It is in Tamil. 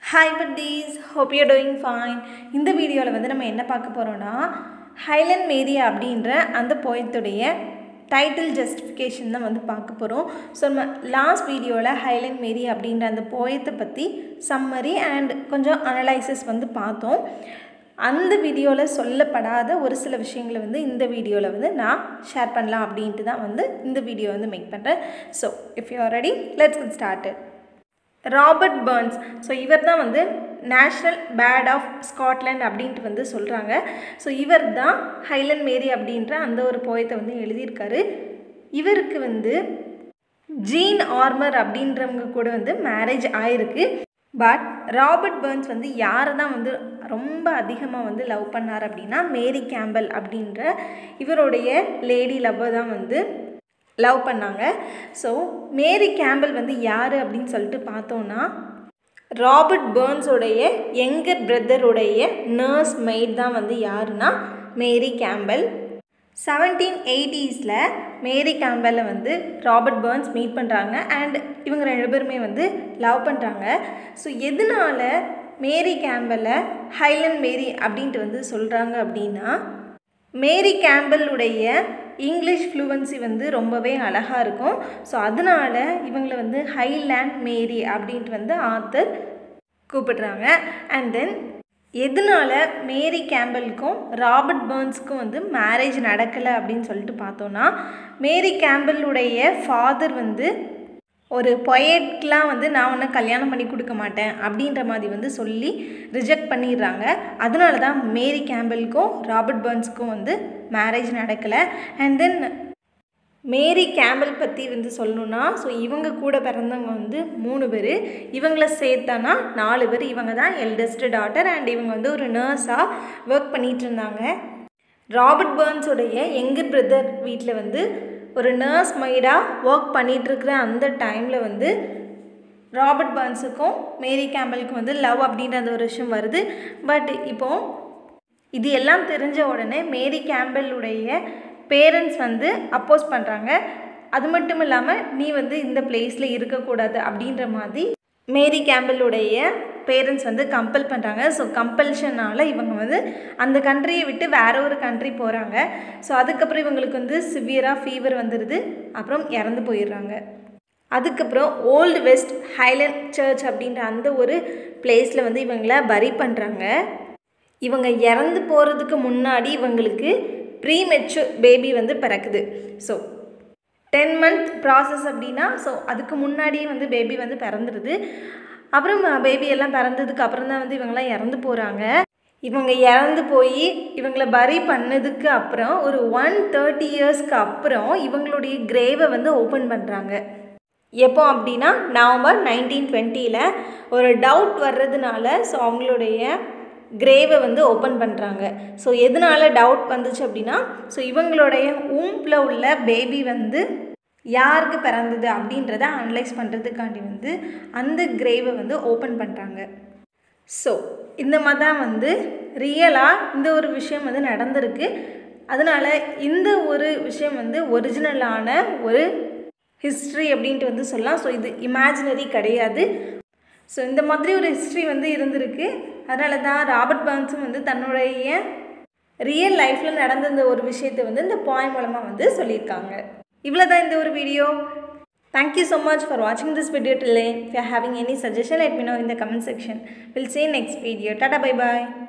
hi buddies hope you doing fine இந்த வீடியோவில் வந்து நம்ம என்ன பார்க்க போகிறோன்னா ஹைலண்ட் மேரி அப்படின்ற அந்த போயத்துடைய டைட்டில் ஜஸ்டிஃபிகேஷன் தான் வந்து பார்க்க போகிறோம் ஸோ நம்ம லாஸ்ட் வீடியோவில் ஹைலண்ட் மேரி அப்படின்ற அந்த போயத்தை பற்றி சம்மரி அண்ட் கொஞ்சம் அனலைசிஸ் வந்து பார்த்தோம் அந்த வீடியோவில் சொல்லப்படாத ஒரு சில விஷயங்களை வந்து இந்த வீடியோவில் வந்து நான் ஷேர் பண்ணலாம் அப்படின்ட்டு தான் வந்து இந்த வீடியோ வந்து மேக் பண்ணுறேன் so if you are ready let's get started Robert Burns so இவர் தான் வந்து நேஷ்னல் பேட் ஆஃப் ஸ்காட்லாண்ட் அப்படின்ட்டு வந்து சொல்கிறாங்க ஸோ இவர் தான் ஹைலண்ட் மேரி அப்படின்ற அந்த ஒரு போயத்தை வந்து எழுதியிருக்காரு இவருக்கு வந்து ஜீன் ஆர்மர் அப்படின்றவங்க கூட வந்து மேரேஜ் ஆயிருக்கு பட் ராபர்ட் பர்ன்ஸ் வந்து யாரை தான் வந்து ரொம்ப அதிகமாக வந்து லவ் பண்ணார் அப்படின்னா மேரி கேம்பல் அப்படின்ற இவருடைய லேடி லவ்வை தான் வந்து லவ் பண்ணாங்க ஸோ மேரி கேம்பல் வந்து யார் அப்படின்னு சொல்லிட்டு பார்த்தோன்னா ராபர்ட் பேர்ன்ஸோடைய யங்கர் பிரதருடைய நர்ஸ் மெய்ட் தான் வந்து யாருன்னா மேரி கேம்பல் செவன்டீன் எயிட்டிஸில் மேரி கேம்பலை வந்து ராபர்ட் பேர்ன்ஸ் மீட் பண்ணுறாங்க அண்ட் இவங்க ரெண்டு பேருமே வந்து லவ் பண்ணுறாங்க ஸோ எதனால் மேரி கேம்பலை ஹைலண்ட் மேரி அப்படின்ட்டு வந்து சொல்கிறாங்க அப்படின்னா மேரி கேம்பலுடைய இங்கிலீஷ் ஃப்ளூவன்சி வந்து ரொம்பவே அழகாக இருக்கும் ஸோ அதனால் இவங்களை வந்து ஹைலேண்ட் மேரி அப்படின்ட்டு வந்து ஆத்தர் கூப்பிடுறாங்க அண்ட் தென் எதனால் மேரி கேம்பலுக்கும் ராபர்ட் பேர்ன்ஸுக்கும் வந்து மேரேஜ் நடக்கலை அப்படின்னு சொல்லிட்டு பார்த்தோன்னா மேரி கேம்பலுடைய ஃபாதர் வந்து ஒரு பொயட்க்கெலாம் வந்து நான் ஒன்றும் கல்யாணம் பண்ணி கொடுக்க மாட்டேன் அப்படின்ற மாதிரி வந்து சொல்லி ரிஜெக்ட் பண்ணிடுறாங்க அதனால தான் மேரி கேம்பலுக்கும் ராபர்ட் பர்ன்ஸுக்கும் வந்து மேரேஜ் நடக்கலை அண்ட் தென் மேரி கேம்பல் பற்றி வந்து சொல்லணுன்னா ஸோ இவங்க கூட பிறந்தவங்க வந்து மூணு பேர் இவங்கள சேர்த்தானா நாலு பேர் இவங்க தான் எல்டஸ்ட் டாட்டர் அண்ட் இவங்க வந்து ஒரு நர்ஸாக ஒர்க் பண்ணிகிட்டு இருந்தாங்க ராபர்ட் பர்ன்ஸோடைய எங்கர் பிரதர் வீட்டில் வந்து ஒரு நர்ஸ் மைடாக ஒர்க் பண்ணிகிட்ருக்கிற அந்த டைமில் வந்து ராபர்ட் பர்ன்ஸுக்கும் மேரி கேம்பலுக்கும் வந்து லவ் அப்படின்ற அந்த ஒரு விஷயம் வருது பட் இப்போது இது எல்லாம் தெரிஞ்ச உடனே மேரி கேம்பலுடைய பேரண்ட்ஸ் வந்து அப்போஸ் பண்ணுறாங்க அது மட்டும் இல்லாமல் நீ வந்து இந்த பிளேஸில் இருக்கக்கூடாது அப்படின்ற மாதிரி மேரி கேம்பலுடைய பேரண்ட்ஸ் வந்து கம்பல் பண்ணுறாங்க ஸோ கம்பல்ஷனால் இவங்க வந்து அந்த கண்ட்ரியை விட்டு வேற ஒரு கண்ட்ரி போகிறாங்க ஸோ அதுக்கப்புறம் இவங்களுக்கு வந்து சிவியராக ஃபீவர் வந்துடுது அப்புறம் இறந்து போயிடுறாங்க அதுக்கப்புறம் ஓல்டு வெஸ்ட் ஹைலண்ட் சர்ச் அப்படின்ற அந்த ஒரு பிளேஸில் வந்து இவங்கள பரி பண்ணுறாங்க இவங்க இறந்து போகிறதுக்கு முன்னாடி இவங்களுக்கு ப்ரீ மெச்சு பேபி வந்து பிறக்குது ஸோ டென் மந்த் ப்ராசஸ் அப்படின்னா ஸோ அதுக்கு முன்னாடியே வந்து பேபி வந்து பிறந்துடுது அப்புறம் பேபி எல்லாம் பிறந்ததுக்கு அப்புறம் தான் வந்து இவங்கெல்லாம் இறந்து போகிறாங்க இவங்க இறந்து போய் இவங்கள பரி பண்ணதுக்கு அப்புறம் ஒரு ஒன் தேர்ட்டி இயர்ஸ்க்கு அப்புறம் இவங்களுடைய கிரேவை வந்து ஓப்பன் பண்ணுறாங்க எப்போ அப்படின்னா நவம்பர் நைன்டீன் டுவெண்ட்டியில் ஒரு டவுட் வர்றதுனால ஸோ அவங்களுடைய கிரேவை வந்து ஓப்பன் பண்ணுறாங்க ஸோ எதனால் டவுட் வந்துச்சு அப்படின்னா ஸோ இவங்களுடைய ஊம்பில் உள்ள பேபி வந்து யாருக்கு பிறந்தது அப்படின்றத அனலைஸ் பண்ணுறதுக்காண்டி வந்து அந்த கிரேவை வந்து ஓப்பன் பண்ணுறாங்க ஸோ இந்த மாதிரி தான் வந்து ரியலாக இந்த ஒரு விஷயம் வந்து நடந்திருக்கு அதனால் இந்த ஒரு விஷயம் வந்து ஒரிஜினலான ஒரு ஹிஸ்ட்ரி அப்படின்ட்டு வந்து சொல்லலாம் ஸோ இது இமேஜினரி கிடையாது ஸோ இந்த மாதிரி ஒரு ஹிஸ்ட்ரி வந்து இருந்திருக்கு அதனால தான் ராபர்ட் பர்ன்ஸும் வந்து தன்னுடைய ரியல் லைஃப்பில் நடந்த இந்த ஒரு விஷயத்தை வந்து இந்த பாயிண்ட் மூலமாக வந்து சொல்லியிருக்காங்க இவ்வளோ தான் இந்த ஒரு video thank you so much for வாட்சிங் this video till if you having any suggestion let me know in the comment section will see next video tata bye bye